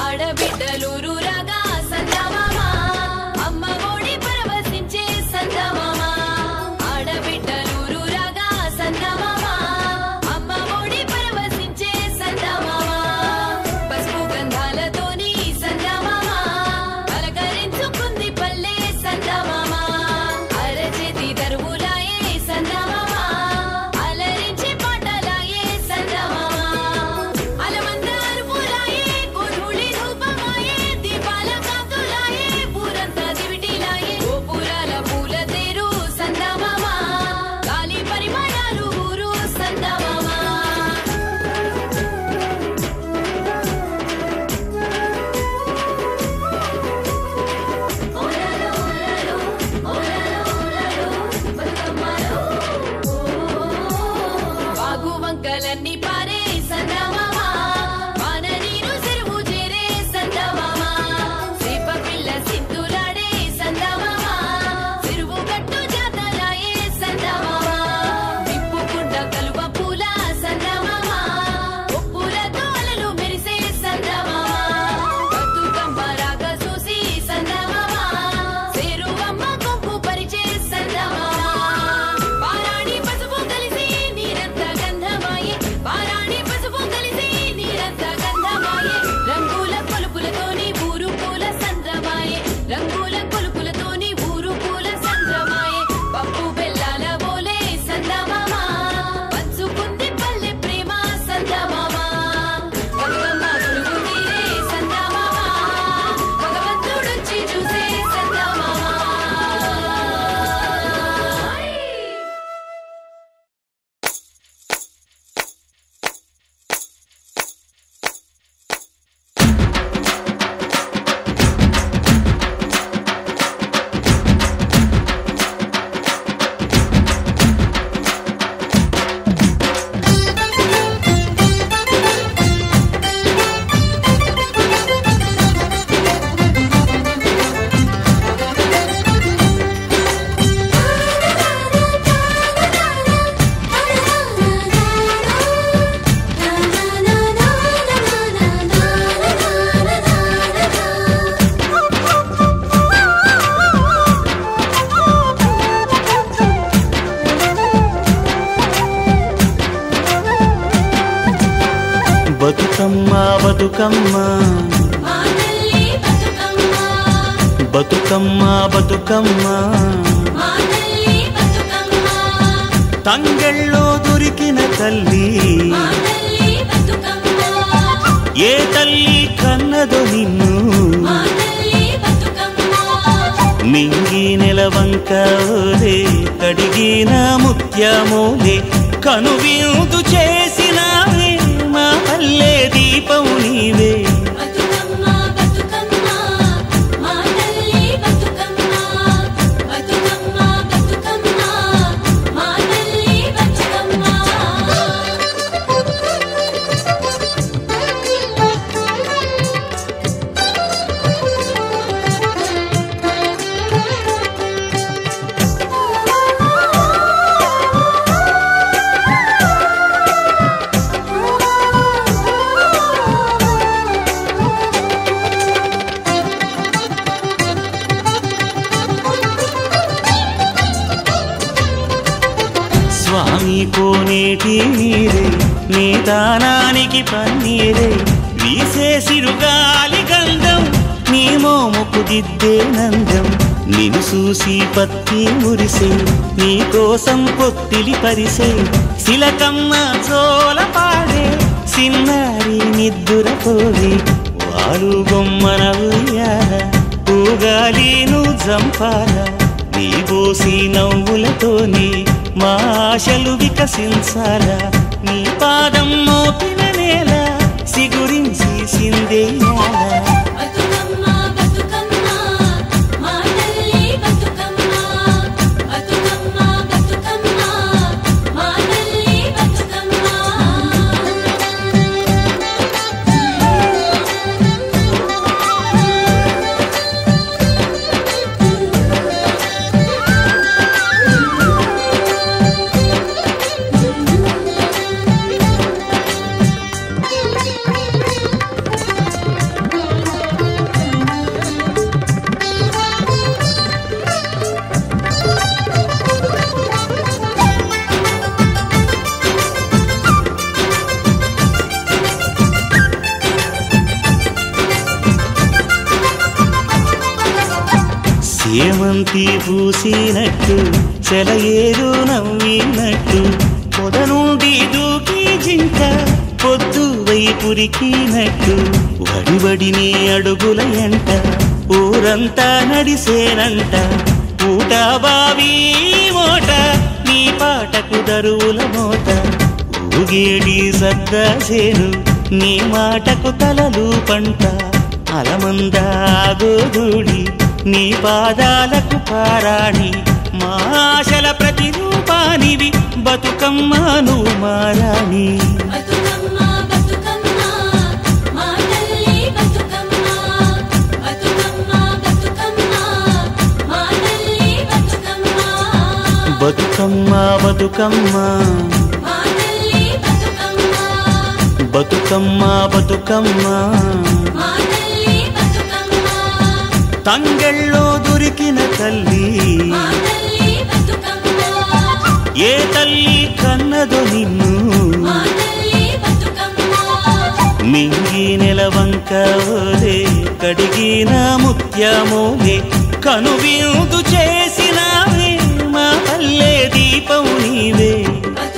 ఆడబిడ్డలూరు రాగా సందమామ అమ్మ ఒడి పరవశించే సందమామ ఆడబిడ్డలూరు రాగా సందమామ అమ్మ ఒడి పరవశించే సందమామ పసుపు గంధాలతోని సందమామ అలకరించుకుంది పల్లె సందమామ అరచేతి దరువులాయే సందమామ అలరించి పాటలాయే సందమామ అలమందారు పూలాయే గోధుళి ధూపమాయే దీపాల కాంతులాయే పూరంతా దివిటిలాయే గోపురాల పూల తేరు సందమామ గాలి పరిమళాలు ఊరు సందమామ ఓలాలో ఓలాలో ఓలాలో ఓలాలో బతుకమ్మలో వాగు వంకలన్నీ పారే సందమామ వాన నీరు చెరువు చేరే సందమామ సేప పిల్ల సింధులాడే సందమామ చెరువు గట్టు జాతలాయే సందమామ విప్పుకుండ కలువ పూల సందమామ ఉప్పులతో అలలు మెరిసే సందమామ బతుకమ్మ రాగ చూసి సందమామ సేరువమ్మ కొంపు పరిచే సందమామ పారాణి పసుపు కలిసి నీరంత గంధమాయే పారాణి పసుపు కలిసి నీరంత గంధమాయే రంగుల కొలుపులతోని ఊరు పూల సంద్రమాయే రంగుల కొలుపులతోని ఊరు పూల సంద్రమాయే పప్పు బెల్లాల బోలే సందమామ పంచుకుంది పల్లె ప్రేమ సందమామ బతుకమ్మ పురుగు తీరే సందమామ భగవంతుడొచ్చి చూసే సందమామ బతుకమ్మ బతుకమ్మ మా తల్లి బతుకమ్మ బతుకమ్మ బతుకమ్మ మా తల్లి బతుకమ్మ తంగెళ్ళో దొరికిన తల్లి మా తల్లి బతుకమ్మ ఏ తల్లి కన్నదో నిన్ను మా తల్లి బతుకమ్మ మింగి నెలవంక ఓలే కడిగిన ముత్యమోలే కనువిందు చేసినావే మా పల్లె దీపం నీవే బతుకమ్మ బతుకమ్మ మా తల్లి బతుకమ్మ బతుకమ్మ బతుకమ్మ మా తల్లి బతుకమ్మ స్వామి కోనేటి నీరే నీ దానానికి పన్నీరే వీసే సిరుగాలి గంధం నీ మోముకు దిద్దే నందం నిన్ను చూసి పత్తి మురిసే నీ కోసం పొత్తిలి పరిసే శిలకమ్మ చోల పాడే సిన్నారి నిద్దుర పోవే వారు బొమ్మన ఉయ్యాల ఊగాలి నువ్వు జంపాల నీ బోసి నవ్వులతోని మా ఆశలు వికసించాలా నీ పాదం మోపిన నేల సిగురించి సిందేయాలా బతుకమ్మ బతుకమ్మ మా తల్లి బతుకమ్మ బతుకమ్మ బతుకమ్మ మా తల్లి బతుకమ్మ Thank you. చేమంతి పూసినట్టు సెలయేరు నవ్వినట్టు పొద నుండి దూకి జింక పొద్దు వైపురికినట్టు వడివడిని అడుగుల ఎంట ఊరంతా నడిసేనంట ఊట బావి మోట నీ పాటకు దరువుల మోత ఊగేడి సద్దాసేను నీ మాటకు తలలు పంట అలమందా గోధూడి నీ పాదాలకు పారాణి మా ఆశల ప్రతిరూపానివి బతుకమ్మను మారాణి బతుకమ్మ బతుకమ్మ మా తల్లి బతుకమ్మ బతుకమ్మ బతుకమ్మ మా తల్లి బతుకమ్మ బతుకమ్మ బతుకమ్మ మా తల్లి బతుకమ్మ బతుకమ్మ బతుకమ్మ మా తల్లి బతుకమ్మ తంగెళ్ళో దొరికిన తల్లి మా తల్లి బతుకమ్మ ఏ తల్లి కన్నదో నిన్ను మా తల్లి బతుకమ్మ మింగి నెలవంక ఓలే కడిగిన ముత్యమోలే కనువిందు చేసినావే మా పల్లె దీపం నీవే బతుకమ్మ